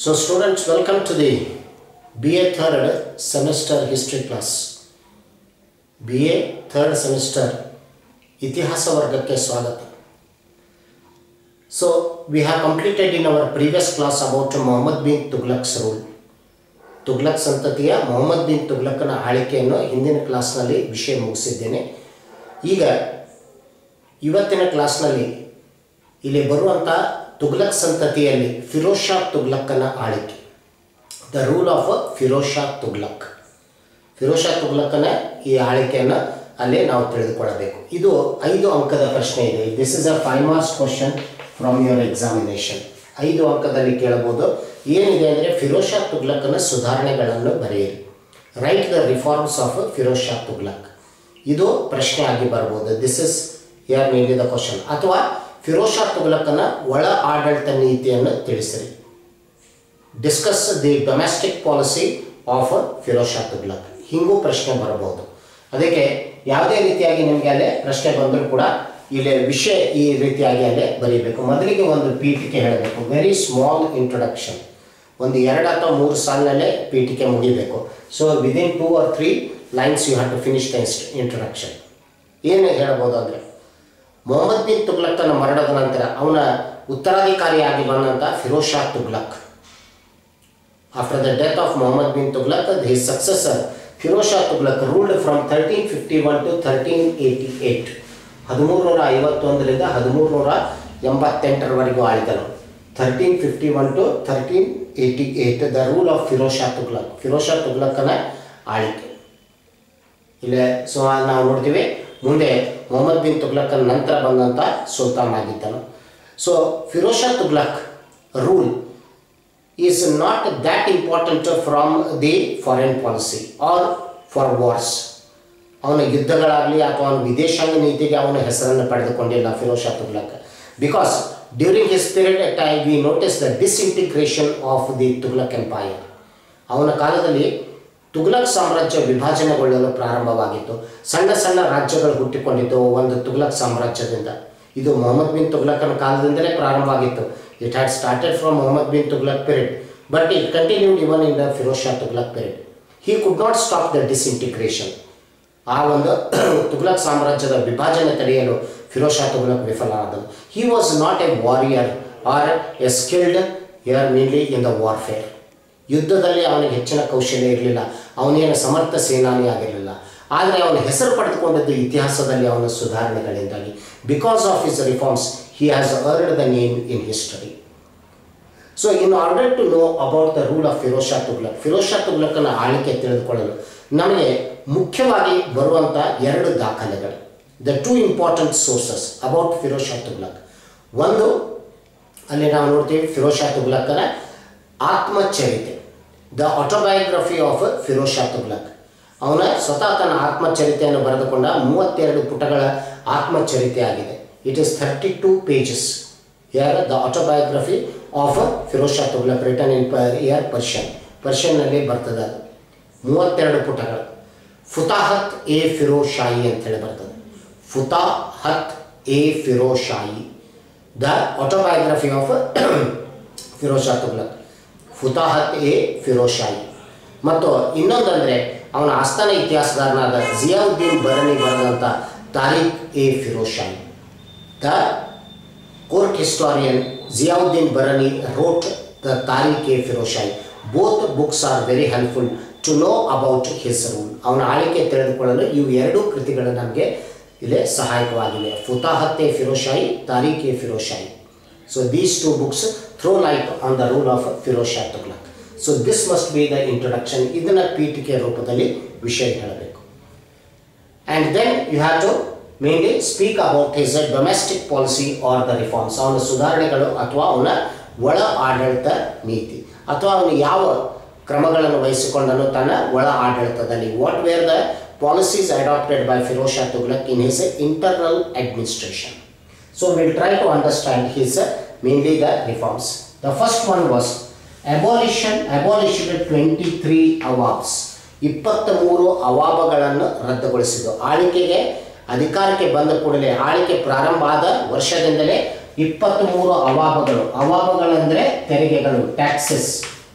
So students, welcome to the BA third semester history class. BA third semester ಇತಿಹಾಸ ವರ್ಗಕ್ಕೆ ಸ್ವಾಗತ so we have completed in our previous class about Mohammad bin Tughlaq's rule Tughlaq ಸಂತತಿಯ ಮೊಹಮ್ಮದ್ ಬಿನ್ ತುಗ್ಲಕ್ನ ಆಳಿಕೆಯನ್ನು ಹಿಂದಿನ ಕ್ಲಾಸ್ನಲ್ಲಿ ವಿಷಯ ಮುಗಿಸಿದ್ದೇನೆ ಈಗ ಇವತ್ತಿನ ಕ್ಲಾಸ್ನಲ್ಲಿ ಇಲ್ಲಿ ಬರುವಂಥ ತುಗ್ಲಕ್ ಸಂತತಿಯಲ್ಲಿ ಫಿರೋಜ್ ಶಾ ತುಗ್ಲಕ್ಕನ ಆಳಿಕೆ the rule of Firoz Shah Tughlaq Firoz Shah ತುಗ್ಲಕ್ಕನ ಈ ಆಳಿಕೆಯನ್ನು ಅಲ್ಲೇ ನಾವು ತಿಳಿದುಕೊಳ್ಳಬೇಕು ಇದು ಐದು ಅಂಕದ ಪ್ರಶ್ನೆ ಇದೆ this is a five marks question from your examination ಐದು ಅಂಕದಲ್ಲಿ ಕೇಳಬಹುದು ಏನಿದೆ ಅಂದರೆ ಫಿರೋಜ್ ಶಾ ತುಗ್ಲಕ್ಕನ ಸುಧಾರಣೆಗಳನ್ನು ಬರೆಯಿರಿ write the reforms of Firoz Shah Tughlaq ಇದು ಪ್ರಶ್ನೆ ಆಗಿ ಬರ್ಬೋದು this is uh mainly the question ಅಥವಾ ಫಿರೋಜ್ ಶಾ ತುಗ್ಲಕ್ಕನ ಒಳ ಆಡಳಿತ ನೀತಿಯನ್ನು ತಿಳಿಸಿರಿ discuss the domestic policy of Firoz Shah Tughlaq ಹಿಂಗೂ ಪ್ರಶ್ನೆ ಬರಬಹುದು ಅದಕ್ಕೆ ಯಾವುದೇ ರೀತಿಯಾಗಿ ನಿಮಗೆ ಅಲ್ಲೇ ಪ್ರಶ್ನೆ ಬಂದರೂ ಕೂಡ ಇಲ್ಲಿ ವಿಷಯ ಈ ರೀತಿಯಾಗಿ ಅಲ್ಲೇ ಬರೀಬೇಕು ಮೊದಲಿಗೆ ಒಂದು ಪೀಠಿಕೆ ಹೇಳಬೇಕು ವೆರಿ ಸ್ಮಾಲ್ ಇಂಟ್ರೊಡಕ್ಷನ್ ಒಂದು ಎರಡು ಅಥವಾ ಮೂರು ಸಾಲಿನಲ್ಲೇ ಪೀಠಿಕೆ ಮುಗಿಬೇಕು so within two or three lines you have to finish the introduction ಏನು ಹೇಳ್ಬೋದು ಅಂದರೆ ಮೊಹಮ್ಮದ್ ಬಿನ್ ತುಗ್ಲಕ್ಕನ ಮರಣದ ನಂತರ ಅವನ ಉತ್ತರಾಧಿಕಾರಿಯಾಗಿ ಬಂದಂಥ Firoz Shah Tughlaq After the death of Muhammad bin Tughlaq, his successor Firoz Shah Tughlaq ruled from 1351 to 1388. ಹದಿಮೂರು ನೂರ ಐವತ್ತೊಂದರಿಂದ ಹದಿಮೂರು ನೂರ ಎಂಬತ್ತೆಂಟರವರೆಗೂ ಆಳಿದನು thirteen fifty one to thirteen eighty eight the rule of Firoz Shah Tughlaq Firoz Shah ತುಗ್ಲಕ್ಕನ ಆಳಿಕೆ ಇಲ್ಲೇ ಸೊ ನಾವು ನೋಡ್ತೀವಿ ಮುಂದೆ ಮೊಹಮ್ಮದ್ ಬಿನ್ ತುಗ್ಲಕ್ಕನ ನಂತರ ಬಂದಂಥ ಸುಲ್ತಾನ್ ಆಗಿದ್ದನು so Firoz Shah Tughlaq rule is not that important from the foreign policy or for wars. ಅವನ ಯುದ್ಧಗಳಾಗಲಿ ಅಥವಾ ಅವನ ವಿದೇಶಾಂಗ ನೀತಿಗೆ ಅವನ ಹೆಸರನ್ನು ಪಡೆದುಕೊಂಡಿಲ್ಲ Firoz Shah Tughlaq because during his period at I we notice the disintegration of the Tughlaq empire ಅವನ ಕಾಲದಲ್ಲಿ ತುಗ್ಲಕ್ ಸಾಮ್ರಾಜ್ಯ ವಿಭಜನೆಗೊಳ್ಳಲು ಪ್ರಾರಂಭವಾಗಿತ್ತು ಸಣ್ಣ ಸಣ್ಣ ರಾಜ್ಯಗಳು ಹುಟ್ಟಿಕೊಂಡಿತ್ತು ಒಂದು ತುಗ್ಲಕ್ ಸಾಮ್ರಾಜ್ಯದಿಂದ ಇದು ಮೊಹಮ್ಮದ್ ಬಿನ್ ತುಗ್ಲಕನ ಕಾಲದಿಂದಲೇ ಪ್ರಾರಂಭ ಆಗಿತ್ತು it had started from Mohammad bin Tughlaq period but it continued even in the Firoz Shah Tughlaq period he could not stop the disintegration ಆ ಒಂದು ತುಗ್ಲಕ್ ಸಾಮ್ರಾಜ್ಯದ ವಿಭಜನೆ ತಡೆಯಲು ಫಿರೋಜ್ ಶಾ ತುಗ್ಲಕ್ ವಿಫಲನಾದನು he was not a warrior or a skilled uh mainly in the warfare ಯುದ್ಧದಲ್ಲಿ ಅವನಿಗೆ ಹೆಚ್ಚಿನ ಕೌಶಲ್ಯ ಇರಲಿಲ್ಲ ಅವನೇನು ಸಮರ್ಥ ಸೇನಾನಿ ಆಗಿರಲಿಲ್ಲ ಆದರೆ ಅವನ ಹೆಸರು ಪಡೆದುಕೊಂಡದ್ದು ಇತಿಹಾಸದಲ್ಲಿ ಅವನ ಸುಧಾರಣೆಗಳಿಂದಾಗಿ because of his reforms he has earned the name in history so in order to know about the rule of Firoz Shah Tughlaq Firoz Shah ತುಗ್ಲಕ್ನ ಆಳ್ವಿಕೆ ತಿಳಿದುಕೊಳ್ಳಲು ನಮಗೆ ಮುಖ್ಯವಾಗಿ ಬರುವಂಥ ಎರಡು ದಾಖಲೆಗಳು the two important sources about Firoz Shah Tughlaq ಒಂದು ಅಲ್ಲಿ ನಾವು ನೋಡ್ತೀವಿ ಫಿರೋಜ್ ಶಾ ತುಗ್ಲಕ್ಕನ ಆತ್ಮಚರಿತೆ the autobiography of Firoz Shah Tughlaq ಅವನ ಸ್ವತಃ ತನ್ನ ಆತ್ಮಚರಿತೆಯನ್ನು ಬರೆದುಕೊಂಡ ಮೂವತ್ತೆರಡು ಪುಟಗಳ ಆತ್ಮಚರಿತೆ ಆಗಿದೆ it is thirty two pages uh the autobiography of Firoz Shah Tughlaq written in uh Persian ಪರ್ಷಿಯನ್ನಲ್ಲಿ ಬರ್ತದೆ ಅದು ಮೂವತ್ತೆರಡು ಪುಟಗಳು ಫುತಾಹತ್ ಎ ಫಿರೋಜ್ ಶಾಹಿ ಅಂತೇಳಿ ಬರ್ತದೆ Futuhat e Firoz Shahi the autobiography of Firoz Shah Tughlaq Futuhat e Firoz Shahi ಮತ್ತು ಇನ್ನೊಂದಂದರೆ ಅವನ ಆಸ್ಥಾನ ಇತಿಹಾಸಗಾರನಾದ ಜಿಯಾವುದ್ದೀನ್ ಬರನಿ ಬರೆದಂಥ Tarikh e Firoz Shahi the court historian Ziauddin Barani wrote the Tarikh e Firoz Shahi both books are very helpful to know about his rule ಅವನ ಆಳಿಕೆ ತಿಳಿದುಕೊಳ್ಳಲು ಇವು ಎರಡೂ ಕೃತಿಗಳು ನಮಗೆ ಇಲ್ಲೇ ಸಹಾಯಕವಾಗಿವೆ Futuhat e Firoz Shahi Tarikh e Firoz Shahi so these two books throw light on the rule of Firoz Shah Tughlaq so this must be the introduction ಇದನ್ನು ಪೀಠಿಕೆ ರೂಪದಲ್ಲಿ ವಿಷಯ ಹೇಳಬೇಕು and then you have to mainly speak about his domestic policy or the reforms ಅವನ ಸುಧಾರಣೆಗಳು ಅಥವಾ ಅವನ ಒಳ ಆಡಳಿತ ನೀತಿ ಅಥವಾ ಅವನು ಯಾವ ಕ್ರಮಗಳನ್ನು ವಹಿಸಿಕೊಂಡನು ತನ್ನ ಒಳ ಆಡಳಿತದಲ್ಲಿ what were the policies adopted by Firoz Shah Tughlaq in his internal administration so will try to understand his mainly the reforms the first one was abolition abolition twenty three abwabs ಇಪ್ಪತ್ತ ಮೂರು ಅವಾಬಗಳನ್ನು ರದ್ದುಗೊಳಿಸಿದ್ದು ಆಳಿಕೆಗೆ ಅಧಿಕಾರಕ್ಕೆ ಬಂದ ಕೂಡಲೇ ಆಳಿಕೆ ಪ್ರಾರಂಭ ಆದ ವರ್ಷದಿಂದಲೇ ಇಪ್ಪತ್ತ್ಮೂರು ಅವಾಬಗಳು ಅವಾಬಗಳಂದರೆ ತೆರಿಗೆಗಳು taxes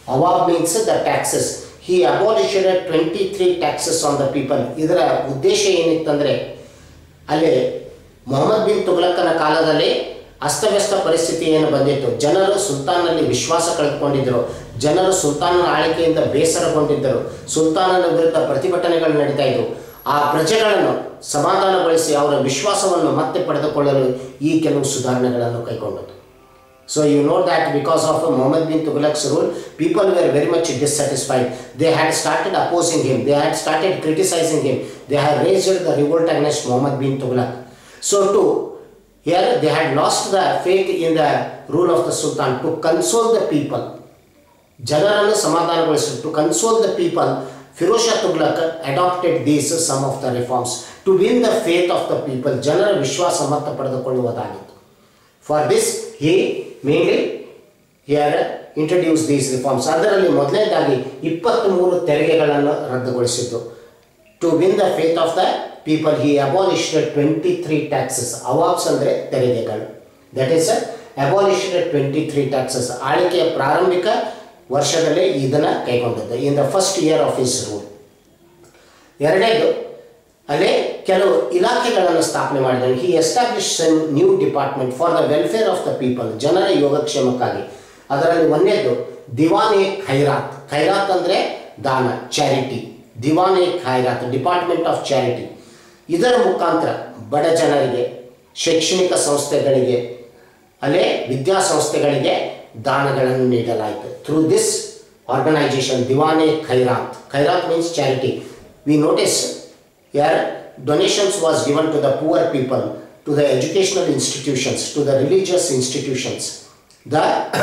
abwab means the taxes he abolished twenty three taxes on the people ಇದರ ಉದ್ದೇಶ ಏನಿತ್ತಂದರೆ ಅಲ್ಲಿ ಮೊಹಮ್ಮದ್ ಬಿನ್ ತುಘಲಕ್ಕನ ಕಾಲದಲ್ಲಿ ಅಸ್ತವ್ಯಸ್ತ ಪರಿಸ್ಥಿತಿ ಏನು ಬಂದಿತ್ತು ಜನರು ಸುಲ್ತಾನಲ್ಲಿ ವಿಶ್ವಾಸ ಕಳೆದುಕೊಂಡಿದ್ದರು ಜನರು ಸುಲ್ತಾನನ ಆಳ್ವಿಕೆಯಿಂದ ಬೇಸರಗೊಂಡಿದ್ದರು ಸುಲ್ತಾನನ ವಿರುದ್ಧ ಪ್ರತಿಭಟನೆಗಳು ನಡೀತಾ ಇದ್ದವು ಆ ಪ್ರಜೆಗಳನ್ನು ಸಮಾಧಾನಗೊಳಿಸಿ ಅವರ ವಿಶ್ವಾಸವನ್ನು ಮತ್ತೆ ಪಡೆದುಕೊಳ್ಳಲು ಈ ಕೆಲವು ಸುಧಾರಣೆಗಳನ್ನು ಕೈಗೊಂಡದ್ದು So you know that because of Muhammad bin Tughlaq's rule, people were very much dissatisfied. They had started opposing him. They had started criticizing him. They had raised the revolt against Muhammad bin Tughlaq. So to here they had lost the faith in the rule of the Sultan to console the people. ಜನರನ್ನು ಸಮಾಧಾನಗೊಳಿಸಿ to console the people Firoz Shah Tughlaq adopted these some of the reforms to win the faith of the people ಜನರ ವಿಶ್ವಾಸ ಮತ್ತೆ ಪಡೆದುಕೊಳ್ಳುವುದಾಗಿತ್ತು for this he mainly here introduce these reforms ಅದರಲ್ಲಿ ಮೊದಲನೇದಾಗಿ ಇಪ್ಪತ್ತ್ಮೂರು ತೆರಿಗೆಗಳನ್ನು ರದ್ದುಗೊಳಿಸಿದ್ದು to win the faith of the people he abolished twenty three taxes abwabs ಅಂದರೆ ತೆರಿಗೆಗಳು that is abolished twenty three taxes ಆಳ್ವಿಕೆಯ ಪ್ರಾರಂಭಿಕ ವರ್ಷದಲ್ಲೇ ಇದನ್ನು ಕೈಗೊಂಡದ್ದು in the first year of his rule ಎರಡನೇದು ಅಲ್ಲೇ ಕೆಲವು ಇಲಾಖೆಗಳನ್ನು ಸ್ಥಾಪನೆ ಮಾಡಿದನು he establish new department for the welfare of the people ಜನರ ಯೋಗಕ್ಷೇಮಕ್ಕಾಗಿ ಅದರಲ್ಲಿ ಒಂದನೇದು ದಿವಾನೆ ಖೈರಾತ್ ಖೈರಾತ್ ಅಂದರೆ ದಾನ charity Diwane Khairat department of charity ಇದರ ಮುಖಾಂತರ ಬಡ ಜನರಿಗೆ ಶೈಕ್ಷಣಿಕ ಸಂಸ್ಥೆಗಳಿಗೆ ಅಲ್ಲೇ ವಿದ್ಯಾಸಂಸ್ಥೆಗಳಿಗೆ ದಾನಗಳನ್ನು ನೀಡಲಾಯಿತು through this organisation Diwane Khairat Khairat means charity we notice uh donations was given to the poor people to the educational institutions to the religious institutions the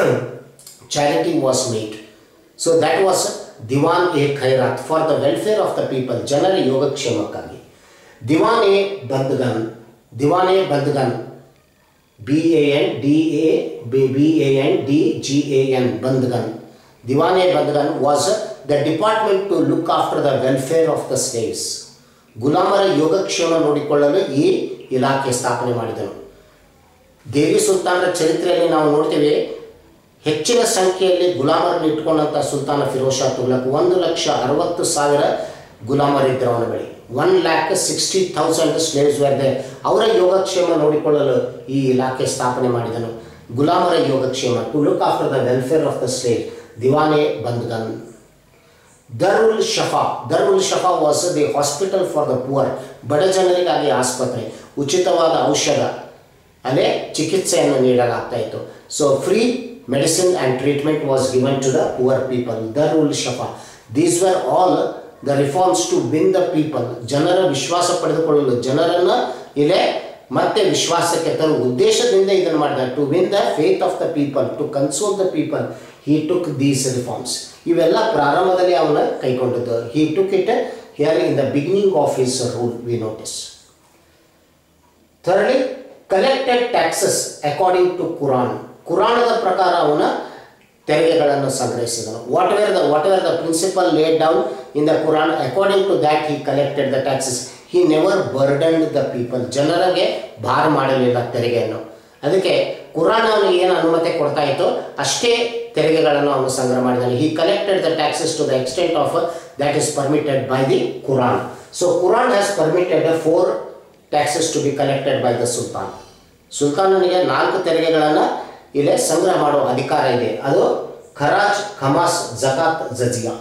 charity was made so that was Diwan e Khairat for the welfare of the people ಜನರ ಯೋಗಕ್ಷೇಮಕ್ಕಾಗಿ Diwan e Bandagan Diwan e Bandagan B A N D A B B A N D G A N Bandagan Diwane ಬಂದ್ಗನ್ was the department to look after the welfare of the slaves ಗುಲಾಮರ ಯೋಗಕ್ಷೇಮ ನೋಡಿಕೊಳ್ಳಲು ಈ ಇಲಾಖೆ ಸ್ಥಾಪನೆ ಮಾಡಿದನು ದೇವಿ ಸುಲ್ತಾನರ ಚರಿತ್ರೆಯಲ್ಲಿ ನಾವು ನೋಡ್ತೀವಿ ಹೆಚ್ಚಿನ ಸಂಖ್ಯೆಯಲ್ಲಿ ಗುಲಾಮರನ್ನು ಇಟ್ಕೊಂಡಂಥ ಸುಲ್ತಾನ ಫಿರೋಜ್ ಶಾ ತುಗ್ಲಕ್ ಒಂದು ಲಕ್ಷ ಅರವತ್ತು ಸಾವಿರ ಗುಲಾಮರಿದ್ದರು ಅವನ ಬಳಿ one lakh sixty thousand slaves were there ಅವರ ಯೋಗಕ್ಷೇಮ ನೋಡಿಕೊಳ್ಳಲು ಈ ಇಲಾಖೆ ಸ್ಥಾಪನೆ ಮಾಡಿದನು ಗುಲಾಮರ ಯೋಗಕ್ಷೇಮ to look after the welfare of the slave Diwane Bandagan Darul Shafa Darul Shafa was the hospital for the poor ಬಡ ಜನರಿಗಾಗಿ ಆಸ್ಪತ್ರೆ ಉಚಿತವಾದ ಔಷಧ ಅಲ್ಲೇ ಚಿಕಿತ್ಸೆಯನ್ನು ನೀಡಲಾಗ್ತಾ ಇತ್ತು so free medicine and treatment was given to the poor people Darul Shafa these were all the reforms to win the people ಜನರ ವಿಶ್ವಾಸ ಪಡೆದುಕೊಳ್ಳಲು ಜನರನ್ನು ಇಲ್ಲೇ ಮತ್ತೆ ವಿಶ್ವಾಸಕ್ಕೆ ತರುವ ಉದ್ದೇಶದಿಂದ ಇದನ್ನು ಮಾಡಿದ to win the faith of the people to console the people he took these reforms ಇವೆಲ್ಲ ಪ್ರಾರಂಭದಲ್ಲಿ ಅವನ ಕೈಗೊಂಡದ್ದು he took it here in the beginning of his rule we notice thirdly collected taxes according to Quran ಕುರಾನದ ಪ್ರಕಾರ ಅವನ ತೆರಿಗೆಗಳನ್ನು ಸಂಗ್ರಹಿಸಿದನು whatever the whatever the principle laid down in the Quran according to that he collected the taxes he never burdened the people ಜನರಿಗೆ ಭಾರ ಮಾಡಲಿಲ್ಲ ತೆರಿಗೆಯನ್ನು ಅದಕ್ಕೆ ಕುರಾನ್ ಅವನಿಗೆ ಏನು ಅನುಮತಿ ಕೊಡ್ತಾ ಇತ್ತು ಅಷ್ಟೇ ತೆರಿಗೆಗಳನ್ನು ಅವನು ಸಂಗ್ರಹ ಮಾಡಿದ್ದಾನೆ he collected the taxes to the extent of that is permitted by the Quran so Quran has permitted four taxes to be collected by the sultan ಸುಲ್ತಾನನಿಗೆ ನಾಲ್ಕು ತೆರಿಗೆಗಳನ್ನು ಇಲ್ಲೇ ಸಂಗ್ರಹ ಮಾಡೋ ಅಧಿಕಾರ ಇದೆ ಅದು ಖರಾಜ್ ಖಮಾಸ್ ಜಕಾತ್ ಜಜಿಯಾ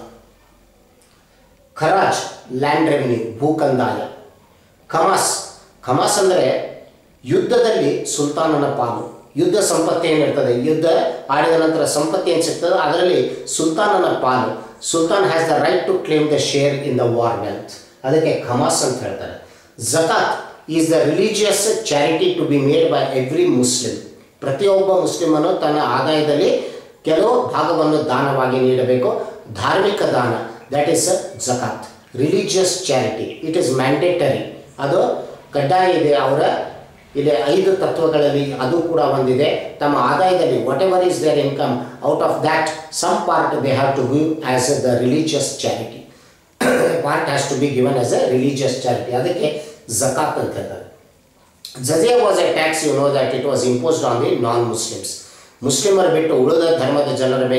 ಖರಾಜ್ ಲ್ಯಾಂಡ್ ರೆವಿನ್ಯೂ ಭೂಕಂದಾಯ ಖಮಾಸ್ ಖಮಾಸ್ ಅಂದರೆ ಯುದ್ಧದಲ್ಲಿ ಸುಲ್ತಾನನ ಪಾಲು ಯುದ್ಧ ಸಂಪತ್ತಿ ಏನಿರ್ತದೆ ಯುದ್ಧ ಆಡಿದ ನಂತರ ಸಂಪತ್ತಿ ಏನು ಸಿಗ್ತದೆ ಅದರಲ್ಲಿ ಸುಲ್ತಾನನ ಪಾಲು sultan has the right to claim the share in the war wealth ಅದಕ್ಕೆ ಖಮಾಸ್ ಅಂತ ಹೇಳ್ತಾರೆ Zakat is the religious charity to be made by every Muslim ಪ್ರತಿಯೊಬ್ಬ ಮುಸ್ಲಿಮನು ತನ್ನ ಆದಾಯದಲ್ಲಿ ಕೆಲವು ಭಾಗವನ್ನು ದಾನವಾಗಿ ನೀಡಬೇಕು ಧಾರ್ಮಿಕ ದಾನ that is Zakat religious charity it is mandatory ಅದು ಕಡ್ಡಾಯ ಇದೆ ಅವರ ಇಲ್ಲಿ ಐದು ತತ್ವಗಳಲ್ಲಿ ಅದು ಕೂಡ ಒಂದಿದೆ ತಮ್ಮ ಆದಾಯದಲ್ಲಿ whatever is their income out of that some part they have to give as the religious charity part has to be given as a religious charity ಅದಕ್ಕೆ ಜಕಾತ್ ಅಂತ ಹೇಳ್ತಾರೆ Jaziya was a tax you know that it was imposed on the non Muslims ಮುಸ್ಲಿಮರು ಬಿಟ್ಟು ಉಳಿದ ಧರ್ಮದ ಜನರ ಮೇಲೆ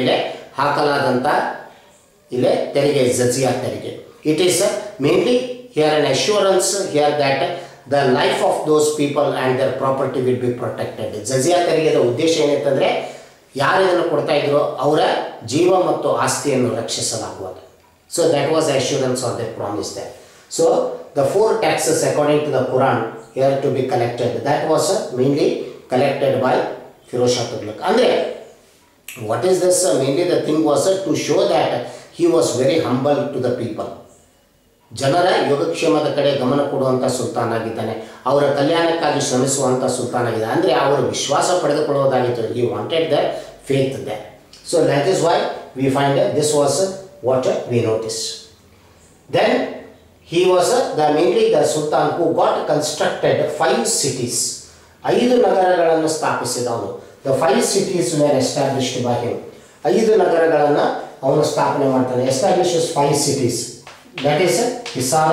ಹಾಕಲಾದಂಥ ಇಲ್ಲೇ ತೆರಿಗೆ ಜಜಿಯಾ ತೆರಿಗೆ it is mainly here an assurance here that the life of those people and their property will be protected Jaziya ತೆರಿಗೆದ ಉದ್ದೇಶ ಏನಂತಂದರೆ ಯಾರು ಇದನ್ನು ಕೊಡ್ತಾ ಇದ್ರೋ ಅವರ ಜೀವ ಮತ್ತು ಆಸ್ತಿಯನ್ನು ರಕ್ಷಿಸಲಾಗುವುದು so that was assurance of the promise that so the four taxes according to the Quran here to be collected that was mainly collected by Firoz Shah Tughlaq ಅಂದರೆ what is this uh, mainly the thing was uh, to show that he was very humble to the people ಜನರ ಯೋಗಕ್ಷೇಮದ ಕಡೆ ಗಮನ ಕೊಡುವಂಥ ಸುಲ್ತಾನ್ ಆಗಿದ್ದಾನೆ ಅವರ ಕಲ್ಯಾಣಕ್ಕಾಗಿ ಶ್ರಮಿಸುವಂಥ ಸುಲ್ತಾನ್ ಆಗಿದ್ದಾನೆ ಅಂದರೆ ಅವರು ವಿಶ್ವಾಸ ಪಡೆದುಕೊಳ್ಳುವುದಾಗಿತ್ತು ಈ wanted the faith the so that is why we find this was what we notice then he was uh, the mainly the sultan who got constructed five cities ಐದು ನಗರಗಳನ್ನು ಸ್ಥಾಪಿಸಿದವನು the five cities were established by him ಐದು ನಗರಗಳನ್ನು ಅವನು ಸ್ಥಾಪನೆ ಮಾಡ್ತಾನೆ establishes five cities that is Hisar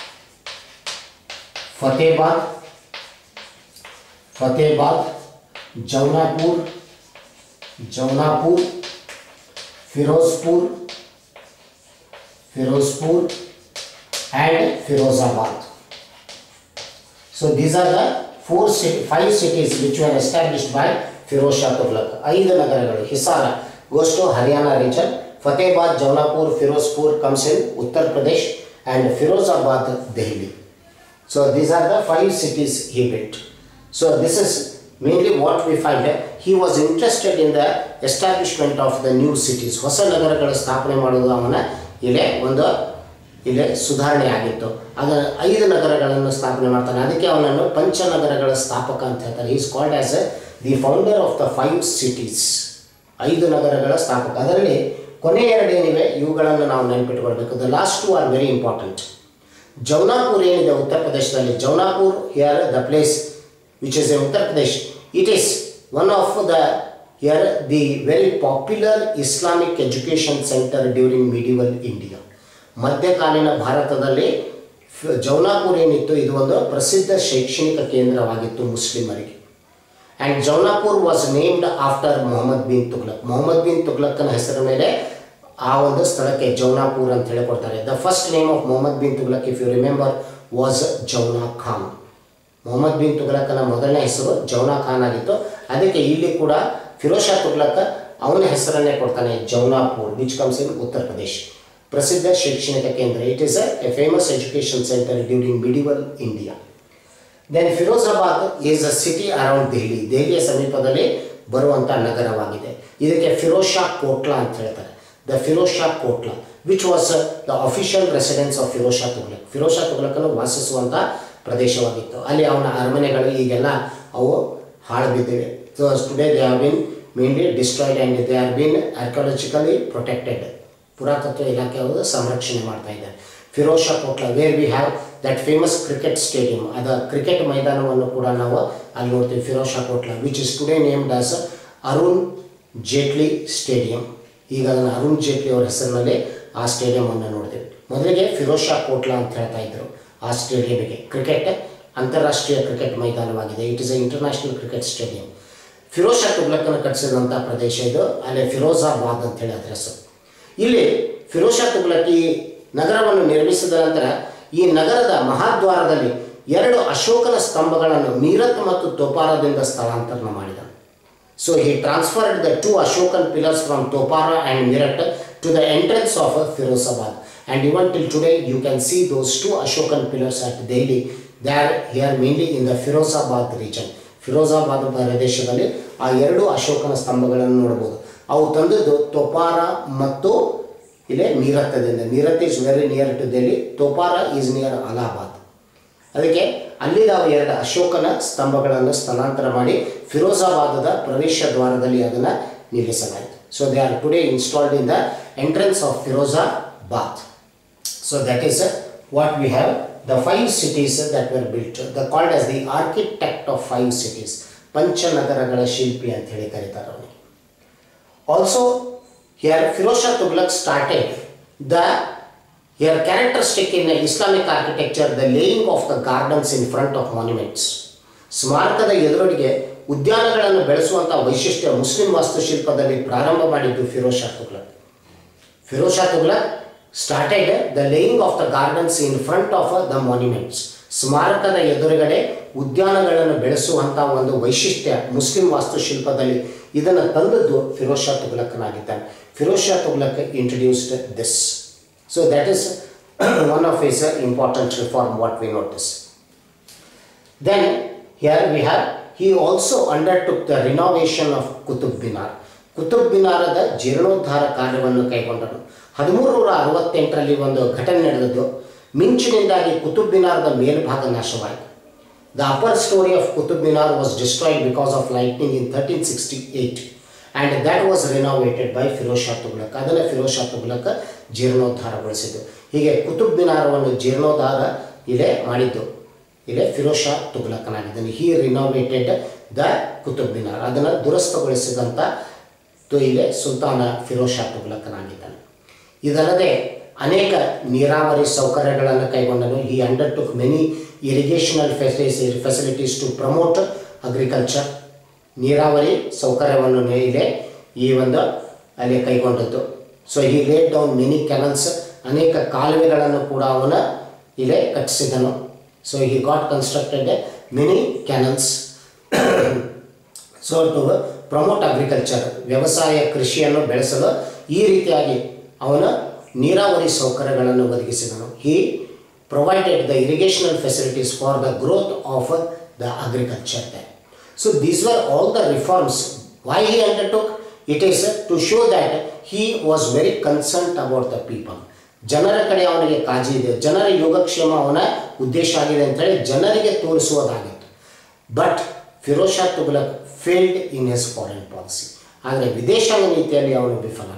Fatehabad Fatehabad Jaunpur Jaunpur Firozpur Firozpur and Firozabad. So these are the four city, five cities which were established by Firoz Shah Tughlaq. ಐದು ನಗರಗಳು ಹಿಸಾರ goes to Haryana region, Fatehbad, Jaunapur, Firozpur comes in Uttar Pradesh and Firozabad, Delhi. So these are the five cities he built. So this is mainly what we find here. He was interested in the establishment of the new cities. ಹೊಸ ನಗರಗಳ ಸ್ಥಾಪನೆ ಮಾಡುವುದು ಅವನ ಇಲ್ಲೇ ಒಂದು ಇಲ್ಲೇ ಸುಧಾರಣೆ ಆಗಿತ್ತು ಆಗ ಐದು ನಗರಗಳನ್ನು ಸ್ಥಾಪನೆ ಮಾಡ್ತಾನೆ ಅದಕ್ಕೆ ಅವನನ್ನು ಪಂಚನಗರಗಳ ಸ್ಥಾಪಕ ಅಂತ ಹೇಳ್ತಾರೆ is called as the founder of the five cities ಐದು ನಗರಗಳ ಸ್ಥಾಪಕ ಅದರಲ್ಲಿ ಕೊನೆ ಎರಡೇನಿವೆ ಇವುಗಳನ್ನು ನಾವು ನೆನಪಿಟ್ಕೊಳ್ಬೇಕು the last two are very important Jaunpur ಏನಿದೆ ಉತ್ತರ ಪ್ರದೇಶದಲ್ಲಿ Jaunpur here the place which is a Uttar Pradesh it is one of the here the very popular Islamic education centre during medieval India ಮಧ್ಯಕಾಲೀನ ಭಾರತದಲ್ಲಿ ಫ್- ಜೌನಾಪುರ್ ಏನಿತ್ತು ಇದು ಒಂದು ಪ್ರಸಿದ್ಧ ಶೈಕ್ಷಣಿಕ ಕೇಂದ್ರವಾಗಿತ್ತು ಮುಸ್ಲಿಮರಿಗೆ and Jaunpur was named after Mohammad bin Tughlaq Mohammad bin ತುಗ್ಲಕ್ಕನ ಹೆಸರ ಮೇಲೆ ಆ ಒಂದು ಸ್ಥಳಕ್ಕೆ ಜೌನಾಪುರ್ ಅಂತ ಹೇಳಿ ಕೊಡ್ತಾರೆ the first name of Mohammad bin Tughlaq if you remember was Jauna Khan Mohammad bin ತುಗ್ಲಕ್ಕನ ಮೊದಲನೇ ಹೆಸರು ಜೌನಾ ಖಾನ್ ಆಗಿತ್ತು ಅದಕ್ಕೆ ಇಲ್ಲಿ ಕೂಡ ಫಿರೋಜ್ ಶಾ ತುಗ್ಲಕ್ ಅವನ ಹೆಸರನ್ನೇ ಕೊಡ್ತಾನೆ ಜೌನಾಪುರ್ ವಿಚ್ ಕಮ್ಸ್ ಇನ್ ಉತ್ತರ ಪ್ರದೇಶ್ ಪ್ರಸಿದ್ಧ ಶೈಕ್ಷಣಿಕ ಕೇಂದ್ರ it is a famous education centre during medieval India then Firozabad is a city around Delhi ದೆಹಲಿಯ ಸಮೀಪದಲ್ಲಿ ಬರುವಂಥ ನಗರವಾಗಿದೆ ಇದಕ್ಕೆ ಫಿರೋಜ್ ಶಾ ಕೋಟ್ಲಾ ಅಂತ ಹೇಳ್ತಾರೆ the Firoz Shah Kotla which was the official residence of Firoz Shah Tughlaq Firoz Shah ತುಗ್ಲಕನು ವಾಸಿಸುವಂಥ ಪ್ರದೇಶವಾಗಿತ್ತು ಅಲ್ಲಿ ಅವನ ಅರಮನೆಗಳು ಈಗೆಲ್ಲ ಅವು ಹಾಳು ಬಿದ್ದಿವೆ so today they have been mainly destroyed and they are been archaeologically protected ಪುರಾತತ್ವ ಇಲಾಖೆ ಅವರು ಸಂರಕ್ಷಣೆ ಮಾಡ್ತಾ ಇದ್ದಾರೆ Firoz Shah Kotla where we have that famous cricket stadium ಅದ ಕ್ರಿಕೆಟ್ ಮೈದಾನವನ್ನು ಕೂಡ ನಾವು ಅಲ್ಲಿ ನೋಡ್ತೀವಿ Firoz Shah Kotla which is today named as Arun Jaitley stadium ಈಗ ಅದನ್ನು ಅರುಣ್ ಜೇಟ್ಲಿ ಅವರ ಹೆಸರಿನಲ್ಲಿ ಆ ಸ್ಟೇಡಿಯಮನ್ನು ನೋಡ್ತೀವಿ ಮೊದಲಿಗೆ ಫಿರೋಜ್ ಶಾ ಕೋಟ್ಲಾ ಅಂತ ಹೇಳ್ತಾ ಇದ್ರು ಆ ಸ್ಟೇಡಿಯಮಿಗೆ ಕ್ರಿಕೆಟ್ ಅಂತಾರಾಷ್ಟ್ರೀಯ ಕ್ರಿಕೆಟ್ ಮೈದಾನವಾಗಿದೆ it is a international cricket stadium Firoz Shah ತುಗ್ಲಕ್ಕನ್ನು ಕಟ್ಟಿಸಿದಂಥ ಪ್ರದೇಶ ಇದು ಅಲ್ಲಿ ಫಿರೋಜಾಬಾದ್ ಅಂತ ಹೇಳಿ ಅದರ ಹೆಸರು ಇಲ್ಲಿ ಫಿರೋಜ್ ಶಾ ತುಗ್ಲಕ್ ಈ ನಗರವನ್ನು ನಿರ್ಮಿಸಿದ ನಂತರ ಈ ನಗರದ ಮಹಾದ್ವಾರದಲ್ಲಿ ಎರಡು ಅಶೋಕನ ಸ್ತಂಭಗಳನ್ನು ಮೀರತ್ ಮತ್ತು ತೋಪಾರದಿಂದ ಸ್ಥಳಾಂತರಣ ಮಾಡಿದ so he transferred the two Ashokan pillars from Topara and Meerut to the entrance of Firozabad and even till today you can see those two Ashokan pillars at Delhi they are here mainly in the Firozabad region Firozabad ಪ್ರದೇಶದಲ್ಲಿ ಆ ಎರಡು ಅಶೋಕನ ಸ್ತಂಭಗಳನ್ನು ನೋಡ್ಬೋದು ಅವು ತಂದದ್ದು ತೊಪಾರ ಮತ್ತು ಇಲ್ಲೇ ಮೀರತ್ತದಿಂದ Meerut is very near to Delhi Topara is near Allahabad ಅದಕ್ಕೆ ಅಲ್ಲಿದ್ದಾವ ಎರಡು ಅಶೋಕನ ಸ್ತಂಭಗಳನ್ನು ಸ್ಥಳಾಂತರ ಮಾಡಿ ಫಿರೋಜಾಬಾದದ ಪ್ರವೇಶ ದ್ವಾರದಲ್ಲಿ ಅದನ್ನು ನಿಲ್ಲಿಸಲಾಯಿತು so they are today installed in the entrance of Firozabad so that is what we have the five cities that were built the called as the architect of five cities ಪಂಚನಗರಗಳ ಶಿಲ್ಪಿ ಅಂತ ಹೇಳಿ ಕರೀತಾರೆ ಅವನಿಗೆ Also, here Firoz Shah Tughlaq started the here characteristic in Islamic architecture the laying of the gardens in front of monuments. ಸ್ಮಾರಕದ ಎದುರೊಡಿಗೆ ಉದ್ಯಾನಗಳನ್ನು ಬೆಳೆಸುವಂಥ ವೈಶಿಷ್ಟ್ಯ Muslim ವಾಸ್ತುಶಿಲ್ಪದಲ್ಲಿ ಪ್ರಾರಂಭ ಮಾಡಿದ್ದು Firoz Shah Tughlaq Firoz Shah Tughlaq started the laying of the gardens in front of the monuments ಸ್ಮಾರಕದ ಎದುರುಗಡೆ ಉದ್ಯಾನಗಳನ್ನು ಬೆಳೆಸುವಂಥ ಒಂದು ವೈಶಿಷ್ಟ್ಯ Muslim ವಾಸ್ತುಶಿಲ್ಪದಲ್ಲಿ ಇದನ್ನು ತಂದದ್ದು ಫಿರೋಜ್ ಶಾ ತುಗ್ಲಕ್ನಾಗಿದ್ದಾನೆ Firoz Shah Tughlaq introduced this so that is one of is important reform what we notice Then here we have he also undertook the renovation of Qutub Minar Qutub ಮಿನಾರದ ಜೀರ್ಣೋದ್ಧಾರ ಕಾರ್ಯವನ್ನು ಕೈಗೊಂಡನು ಹದಿಮೂರು ನೂರ ಅರವತ್ತೆಂಟರಲ್ಲಿ ಒಂದು ಘಟನೆ ನಡೆದದ್ದು ಮಿಂಚಿನಿಂದಾಗಿ ಕುತುಬ್ ಮಿನಾರದ ಮೇಲ್ಭಾಗ ನಾಶವಾಯಿತು the upper storey of Qutub Minar was destroyed because of lightning in thirteen sixty eight and that was renovated by Firoz Shah Tughlaq ಅದನ್ನು ಫಿರೋಜ್ ಶಾ ತುಗ್ಲಕ್ ಜೀರ್ಣೋದ್ಧಾರಗೊಳಿಸಿದ್ದು ಹೀಗೆ ಕುತುಬ್ ಮಿನಾರವನ್ನು ಜೀರ್ಣೋದ್ಧಾರ ಇಲ್ಲೇ ಮಾಡಿದ್ದು ಇಲ್ಲೇ ಫಿರೋಜ್ ಶಾ ತುಗ್ಲಕನಾಗಿದ್ದಾನೆ he renovated the Qutub Minar ಅದನ್ನು ದುರಸ್ಥಗೊಳಿಸಿದಂಥ ತು ಇಲ್ಲೇ ಸುಲ್ತಾನ ಫಿರೋಜ್ ಶಾ ತುಗ್ಲಕನಾಗಿದ್ದಾನೆ ಇದಲ್ಲದೆ ಅನೇಕ ನೀರಾವರಿ ಸೌಕರ್ಯಗಳನ್ನು ಕೈಗೊಂಡನು he undertook many irrigational facility facilities to promote agriculture ನೀರಾವರಿ ಸೌಕರ್ಯವನ್ನು ಇಲ್ಲೇ ಈ ಒಂದು ಅಲ್ಲಿ ಕೈಗೊಂಡದ್ದು so he laid down many canals ಅನೇಕ ಕಾಲುವೆಗಳನ್ನು ಕೂಡ ಅವನ ಇಲ್ಲೇ ಕಟ್ಟಿಸಿದನು so he got constructed many canals so to promote agriculture ವ್ಯವಸಾಯ ಕೃಷಿಯನ್ನು ಬೆಳೆಸಲು ಈ ರೀತಿಯಾಗಿ ಅವನ ನೀರಾವರಿ ಸೌಕರ್ಯಗಳನ್ನು ಒದಗಿಸಿದನು he provided the irrigational facilities for the growth of the agriculture the so these were all the reforms why he undertook it is to show that he was very concerned about the people ಜನರ ಕಡೆ ಅವನಿಗೆ ಕಾಳಜಿ ಇದೆ ಜನರ ಯೋಗಕ್ಷೇಮ ಅವನ ಉದ್ದೇಶ ಆಗಿದೆ ಅಂತೇಳಿ ಜನರಿಗೆ ತೋರಿಸುವುದಾಗಿತ್ತು but Firoz Shah Tughlaq failed in his foreign policy ಆದರೆ ವಿದೇಶಾಂಗ ನೀತಿಯಲ್ಲಿ ಅವನು ವಿಫಲನಾದ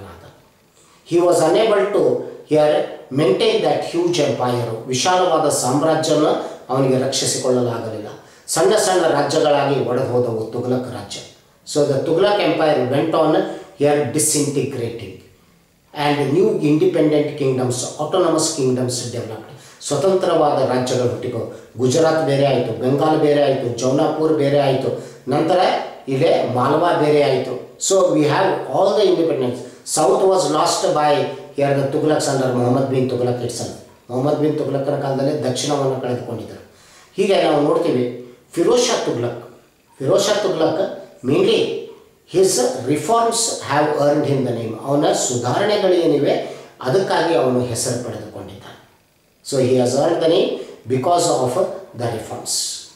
he was unable to here maintain that huge empire ವಿಶಾಲವಾದ ಸಾಮ್ರಾಜ್ಯವನ್ನು ಅವನಿಗೆ ರಕ್ಷಿಸಿಕೊಳ್ಳಲಾಗಲಿಲ್ಲ ಸಣ್ಣ ಸಣ್ಣ ರಾಜ್ಯಗಳಾಗಿ ಒಡೆದು ಹೋದವು ತುಗ್ಲಕ್ ರಾಜ್ಯ so the Tughlaq empire went on here disintegrating and new independent kingdoms autonomous kingdoms developed ಸ್ವತಂತ್ರವಾದ ರಾಜ್ಯಗಳು ಹುಟ್ಟಿಕೋ ಗುಜರಾತ್ ಬೇರೆ ಆಯಿತು ಬೆಂಗಾಲ್ ಬೇರೆ ಆಯಿತು ಜೌನಾಪುರ್ ಬೇರೆ ಆಯಿತು ನಂತರ ಇಲ್ಲೇ ಮಾಲ್ವಾ ಬೇರೆ ಆಯಿತು so we have all the independence south was lost by here the Tughlaqs under Mohammad bin Tughlaq itself Mohammad bin ತುಗ್ಲಕ್ನ ಕಾಲದಲ್ಲಿ ದಕ್ಷಿಣವನ್ನು ಕಳೆದುಕೊಂಡಿದ್ದರು ಹೀಗೆ ನಾವು ನೋಡ್ತೀವಿ Firoz Shah Tughlaq Firoz Shah Tughlaq mainly his reforms have earned him the name ಅವನ ಸುಧಾರಣೆಗಳೇನಿವೆ ಅದಕ್ಕಾಗಿ ಅವನು ಹೆಸರು ಪಡೆದುಕೊಂಡಿದ್ದಾನೆ so he has earn the name because of the reforms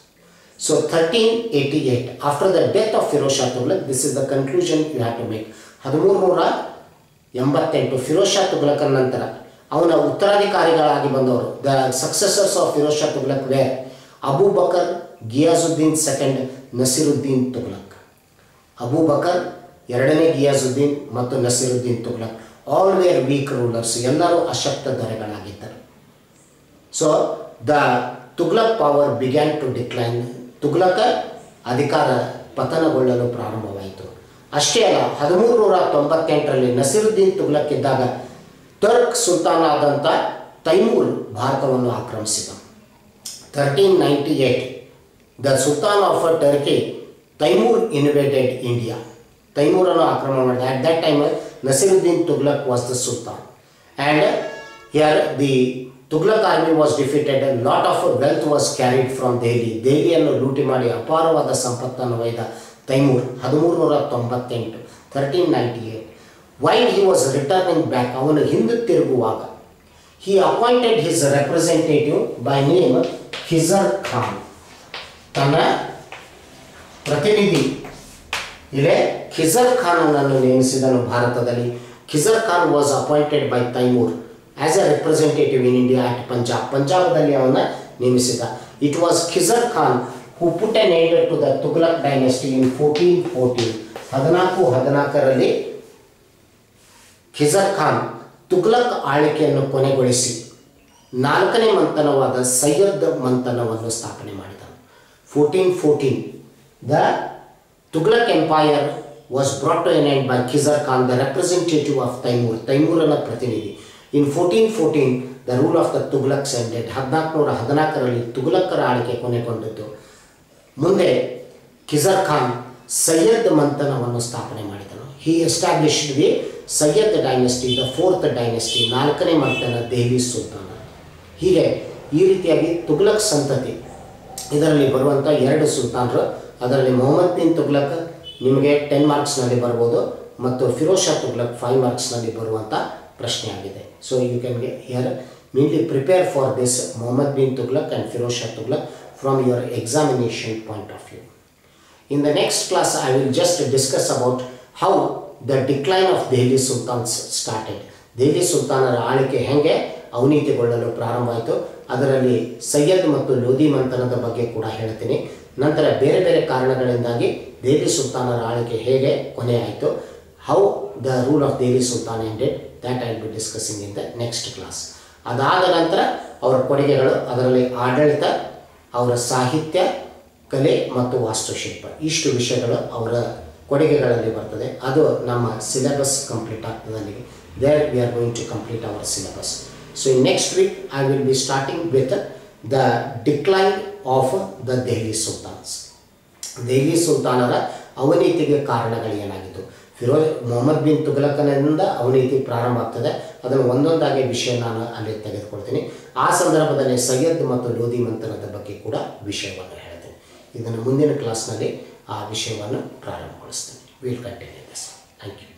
so thirteen eighty eight after the death of Firoz Shah Tughlaq this is the conclusion you have to make ಹದಿಮೂರು ನೂರ ಎಂಬತ್ತೆಂಟು ಫಿರೋಜ್ ಶಾ ತುಗ್ಲಕನ ನಂತರ ಅವನ ಉತ್ತರಾಧಿಕಾರಿಗಳಾಗಿ ಬಂದವರು the successors of Firoz Shah Tughlaq were Abu Bakr Ghiyasuddin second Nasiruddin Tughlaq Abu Bakr ಎರಡನೇ ಗಿಯಾಜುದ್ದೀನ್ ಮತ್ತು Nasiruddin Tughlaq all were weak rulers ಎಲ್ಲರೂ ಅಶಕ್ತ ದೊರೆಗಳಾಗಿದ್ದರು so the Tughlaq power began to decline ತುಗ್ಲಕ ಅಧಿಕಾರ ಪತನಗೊಳ್ಳಲು ಪ್ರಾರಂಭವಾಯಿತು ಅಷ್ಟೇ ಅಲ್ಲ ಹದಿಮೂರು ನೂರ ತೊಂಬತ್ತೆಂಟರಲ್ಲಿ ನಸೀರುದ್ದೀನ್ ತುಗ್ಲಕ್ ಇದ್ದಾಗ ಟರ್ಕ್ ಸುಲ್ತಾನ ಆದಂಥ ತೈಮೂರ್ ಭಾರತವನ್ನು ಆಕ್ರಮಿಸಿದ thirteen ninety eight the sultan of Turkey Timur invaded India ತೈಮೂರನ್ನು ಆಕ್ರಮಣ ಮಾಡಿದ at that time Nasiruddin Tughlaq was the sultan and here the Tughlaq army was defeated lot of wealth was carried from Delhi ದೆಹಲಿಯನ್ನು ಲೂಟಿ ಮಾಡಿ ಅಪಾರವಾದ ಸಂಪತ್ತನ್ನು ಒಯ್ದ ತೈಮೂರ್ ಹದಿಮೂರು ನೂರ ತೊಂಬತ್ತೆಂಟು thirteen ninety eight while he was returning back ಅವನು ಹಿಂದೆ ತಿರುಗುವಾಗ he appointed his representative by name Khizr Khan ತನ್ನ ಪ್ರತಿನಿಧಿ ಇಲ್ಲೇ ಖಿಜರ್ ಖಾನನನ್ನು ನೇಮಿಸಿದನು ಭಾರತದಲ್ಲಿ Khizr Khan was appointed by Timur as a representative in India at Punjab ಪಂಜಾಬದಲ್ಲಿ ಅವನ ನೇಮಿಸಿದ it was Khizr Khan who put an end to the Tughlaq dynasty in fourteen fourteen ಹದಿನಾಲ್ಕು ಹದಿನಾಲ್ಕರಲ್ಲಿ ಖಿಜರ್ ಖಾನ್ ತುಗ್ಲಕ್ ಆಳ್ವಿಕೆಯನ್ನು ಕೊನೆಗೊಳಿಸಿ ನಾಲ್ಕನೇ ಮಂಥನವಾದ ಸೈಯದ್ ಮಂಥನವನ್ನು ಸ್ಥಾಪನೆ ಮಾಡಿದನು fourteen fourteen the Tughlaq empire was brought to an end by Khizr Khan the representative of Timur ತೈಮೂರನ ಪ್ರತಿನಿಧಿ in fourteen fourteen the rule of the Tughlaqs ended ಹದಿನಾಲ್ಕುನೂರ ಹದಿನಾಲ್ಕರಲ್ಲಿ ತುಗ್ಲಕ್ಕರ ಆಳ್ವಿಕೆ ಕೊನೆಗೊಂಡಿದ್ದು ಮುಂದೆ ಖಿಜರ್ ಖಾನ್ ಸೈಯದ್ ಮಂಥನವನ್ನು ಸ್ಥಾಪನೆ ಮಾಡಿದನು he established the Sayyid dynasty the fourth dynasty ನಾಲ್ಕನೇ ಮಂಥನ ದೆಹಲಿ ಸುಲ್ತಾನ ಹೀಗೆ ಈ ರೀತಿಯಾಗಿ ತುಗ್ಲಕ್ ಸಂತತಿ ಇದರಲ್ಲಿ ಬರುವಂಥ ಎರಡು ಸುಲ್ತಾನರು ಅದರಲ್ಲಿ ಮೊಹಮ್ಮದ್ ಬಿನ್ ತುಗ್ಲಕ್ ನಿಮಗೆ ಟೆನ್ ಮಾರ್ಕ್ಸ್ನಲ್ಲಿ ಬರ್ಬೋದು ಮತ್ತು ಫಿರೋಜ್ ಶಾ ತುಗ್ಲಕ್ ಫೈವ್ ಮಾರ್ಕ್ಸ್ನಲ್ಲಿ ಬರುವಂಥ ಪ್ರಶ್ನೆ ಆಗಿದೆ so you can get here mainly prepare for this Mohammad bin Tughlaq and Firoz Shah Tughlaq from your examination point of view In the next class, I will just discuss about how the decline of Delhi Sultans started. Delhi ಸುಲ್ತಾನರ ಆಳ್ವಿಕೆ ಹೆಂಗೆ ಅವಿನೀತಿಗೊಳ್ಳಲು ಪ್ರಾರಂಭ ಆಯಿತು ಅದರಲ್ಲಿ ಸೈಯದ್ ಮತ್ತು ಲೋಧಿ ಮಂಥನದ ಬಗ್ಗೆ ಕೂಡ ಹೇಳ್ತೀನಿ ನಂತರ ಬೇರೆ ಬೇರೆ ಕಾರಣಗಳಿಂದಾಗಿ ದೆಹಲಿ ಸುಲ್ತಾನರ ಆಳ್ವಿಕೆ ಹೇಗೆ ಕೊನೆ ಆಯಿತು how the rule of Delhi sultan ended that I be discussing in the next class ಅದಾದ ನಂತರ ಅವರ ಕೊಡುಗೆಗಳು ಅದರಲ್ಲಿ ಆಡಳಿತ ಅವರ ಸಾಹಿತ್ಯ ಕಲೆ ಮತ್ತು ವಾಸ್ತುಶಿಲ್ಪ ಇಷ್ಟು ವಿಷಯಗಳು ಅವರ ಕೊಡುಗೆಗಳಲ್ಲಿ ಬರ್ತದೆ ಅದು ನಮ್ಮ ಸಿಲೆಬಸ್ ಕಂಪ್ಲೀಟ್ ಆಗ್ತದೆ ಅಲ್ಲಿಗೆ there we are going to complete our syllabus so in next week I will be starting with the decline of the Delhi sultans Delhi ಸುಲ್ತಾನರ ಅವಿನೀತಿಗೆ ಕಾರಣಗಳು ಏನಾಗಿತ್ತು ಫಿರೋಜ್ ಮೊಹಮ್ಮದ್ ಬಿನ್ ತುಘಲಕನಿಂದ ಅವಿನೀತಿ ಪ್ರಾರಂಭ ಆಗ್ತದೆ ಅದನ್ನು ಒಂದೊಂದಾಗಿ ವಿಷಯ ನಾನು ಅಲ್ಲಿ ತೆಗೆದುಕೊಳ್ತೀನಿ ಆ ಸಂದರ್ಭದಲ್ಲಿ ಸೈಯದ್ ಮತ್ತು ಲೋಧಿ ಮಂಥನದ ಬಗ್ಗೆ ಕೂಡ ವಿಷಯವನ್ನು ಹೇಳ್ತೀನಿ ಇದನ್ನು ಮುಂದಿನ ಕ್ಲಾಸ್ನಲ್ಲಿ ಆ ವಿಷಯವನ್ನು ಪ್ರಾರಂಭಗೊಳಿಸ್ತೀನಿ will continue this thank you